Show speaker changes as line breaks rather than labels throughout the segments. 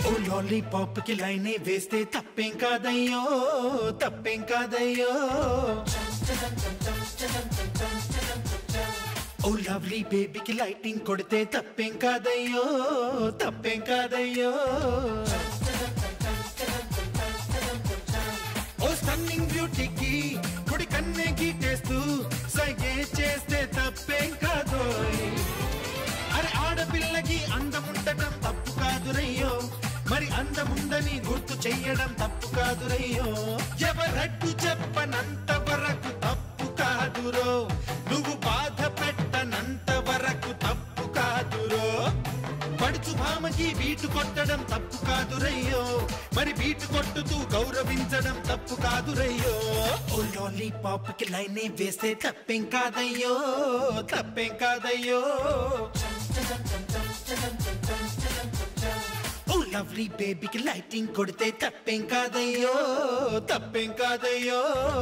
ఓ lollipop కి లైనే వేస్తే తప్పేం కాదయ్యో తప్పేం కాదయ్యో ఓ లవ్లీ బేబీకి లైటింగ్ కొడితే తప్పేం కాదయ్యో తప్పేం కాదయ్యో ఓ స్టన్నింగ్ బ్యూటీకి కుడి కన్నే గీటేస్తూ సైగే చేస్తే తప్పేం కాదోయ్ అరే ఆడపిల్లకి అందముండటం తప్పు కాదురయ్యో మరి అందముందని గుర్తు చెయ్యడం తప్పు కాదురయ్యో ఎవరడ్డు చెప్పనంత వరకు తప్పు కాదురో నువ్వు బాధ పెట్టనంత వరకు తప్పు కాదురో పడుచు భామకి బీటు కొట్టడం తప్పు కాదురయ్యో మరి బీటు కొట్టుతూ గౌరవించడం తప్పు కాదురయ్యో ఓ లాలీపాప్ కి లైనే వేస్తే తప్పేం కాదయ్యో తప్పేం కాదయ్యో ఓ లవ్లీ బేబీకి లైటింగ్ కొడితే తప్పేం కాదయ్యో తప్పేం కాదయ్యో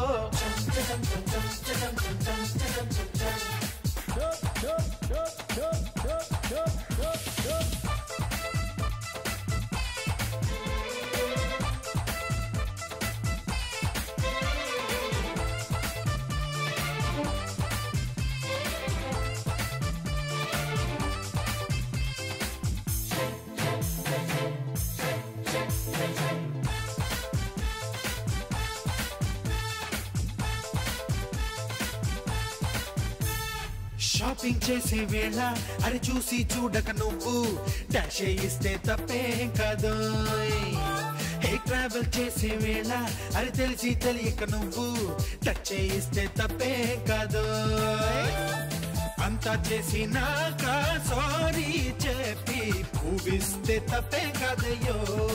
షాపింగ్ చేసే వేళ అది చూసి చూడక నువ్వు డాష్ ఇస్తే తప్పేం కాదు ఏ ట్రావెల్ చేసే వేళ అది తెలిసి తెలియక నువ్వు టచ్ చేయిస్తే తప్పేం కాదు అంతా చేసినాక సారీ చెప్పి పూవిస్తే తప్పేం కాదయ్యో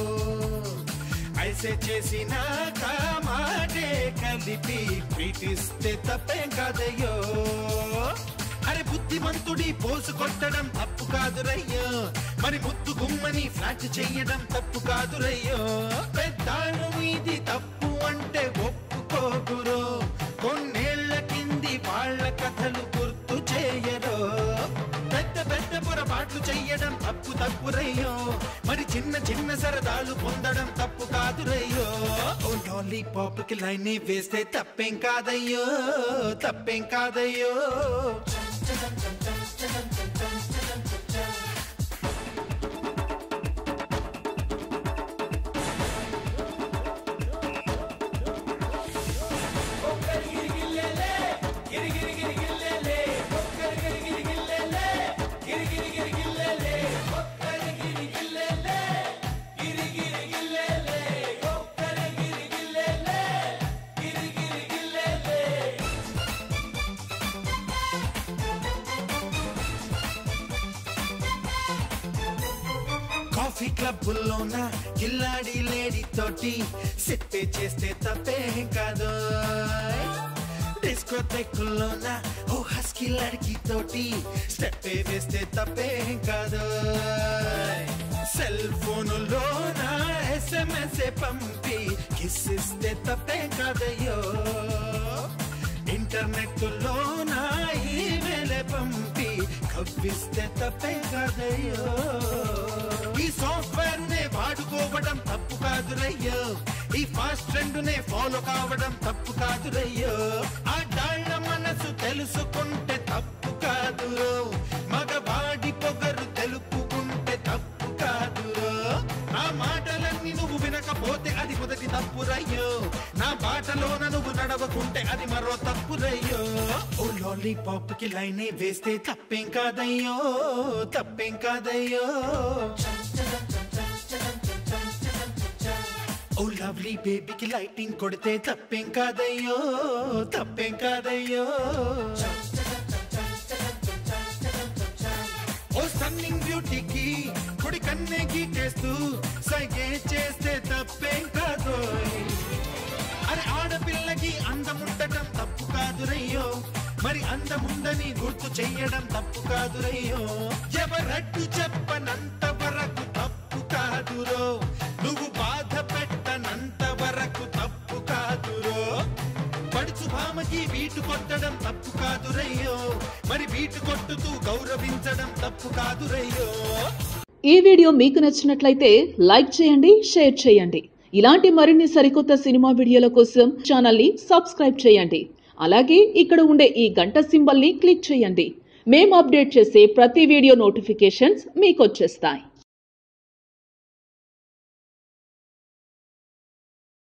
ఐసే చేసినాక మాటే కలిపి పీటిస్తే తప్పేం కాదయ్యో అరే బుద్ధిమంతుడి పోసు కొట్టడం తప్పు కాదురయ్యో మరి ముద్దు గుమ్మని ఫ్లాట్ చెయ్యడం తప్పు కాదురయ్యో పెద్దాళ్ళు ఇది తప్పు అంటే ఒప్పుకోగురో కొన్నేళ్ల కింది వాళ్ళ కథలు గుర్తు చేయరో పెద్ద పెద్ద పొరపాట్లు చెయ్యడం తప్పు తప్పురయ్యో మరి చిన్న చిన్న సరదాలు పొందడం తప్పు కాదురయ్యో ఓ లాలీపాప్ కి లైన్ వేస్తే తప్పేం కాదయ్యో తప్పేం కాదయ్యో కాఫీ క్లబ్బుల్లోన కిల్లాడి లేడీ తోటి సిప్పే చేస్తే తప్పేం కాదు డిస్కో తెక్కుల్లోన ఓ హస్కీ లడికి తోటి స్టెప్ వేస్తే తప్పేం కాదు సెల్ ఫోనులోన ఎస్ఎంఎస్ పంపి కిస్ ఇస్తే తప్పేం కాదయ్యో ఇంటర్నెట్ లోన ఈమెయిల్ పంపి కవ్విస్తే తప్పే కాదయ్యో ఈ సాఫ్ట్వేర్ నే వాడుకోవడం తప్పు కాదురయ్యో ఈ ఫాస్ట్ ట్రెండ్ నే ఫాలో కావడం తప్పు కాదురయ్యో ఆ డాళ్ళ మనసు తెలుసుకుంటే తప్పు కాదు మగవాడి పొగరు తెలుపుకుంటే తప్పు కాదు నా మాటలన్నీ నువ్వు వినకపోతే అది మొదటి తప్పురయ్యో నా బాటలోన నువ్వు నడవకుంటే అది మరో తప్పురయ్యో ఓ లాలీపాప్ కి లైనే వేస్తే తప్పేం కాదయ్యో తప్పేం కాదయ్యో ఓ లవ్లీ బేబీకి లైటింగ్ కొడితే తప్పేం కాదయ్యో తప్పేం కాదయ్యో ఓ స్టన్నింగ్ బ్యూటీకి కుడి కన్నే గీటేస్తూ సైగే చేస్తే తప్పేం కాదు అరే ఆడపిల్లకి అందముండటం తప్పు కాదురయ్యో మరి అందముందని గుర్తు చెయ్యడం తప్పు కాదురయ్యో ఎవరడ్డు చెప్పనంత వరకు తప్పు కాదురో నువ్వు బాధ పెట్టనంత వరకు తప్పు కాదురో పడుచు భామకి బీటు కొట్టడం తప్పు కాదురయ్యో మరి బీటు కొట్టుతూ గౌరవించడం తప్పు కాదురయ్యో
ఈ వీడియో మీకు నచ్చినట్లయితే లైక్ చేయండి షేర్ చేయండి ఇలాంటి మరిన్ని సరికొత్త సినిమా వీడియోల కోసం ఛానల్ని సబ్స్క్రైబ్ చేయండి అలాగే ఇక్కడ ఉండే ఈ గంట సింబల్ని క్లిక్ చేయండి మేము అప్డేట్ చేసే ప్రతి వీడియో నోటిఫికేషన్స్ మీకు వచ్చేస్తాయి